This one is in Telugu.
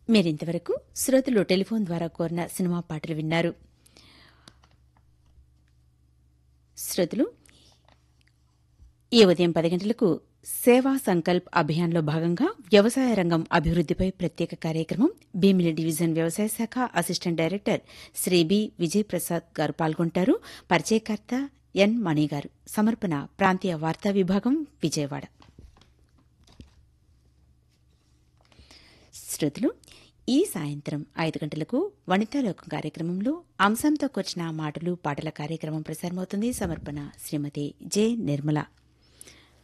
మీరింతవరకు శ్రోతలు టెలిఫోన్ ద్వారా కోరిన సినిమా పాటలు విన్నారు శ్రోతలు ఈ ఉదయం పది గంటలకు సేవా సంకల్ప్ అభియాన్లో భాగంగా వ్యవసాయ రంగం అభివృద్దిపై ప్రత్యేక కార్యక్రమం భీమిలి డివిజన్ వ్యవసాయ శాఖ assistant director Shri B Vijay Prasad గారు పాల్గొంటారు పరిచయకర్త ఎన్ మణి గారు సమర్పణ ప్రాంతీయ వార్తా విభాగం విజయవాడ శ్రోతలు ఈ సాయంత్రం ఐదు గంటలకు వనితాలోకం కార్యక్రమంలో అంశంతో కూర్చిన మాటలు పాటల కార్యక్రమం ప్రసారమవుతుంది సమర్పణ శ్రీమతి జె నిర్మల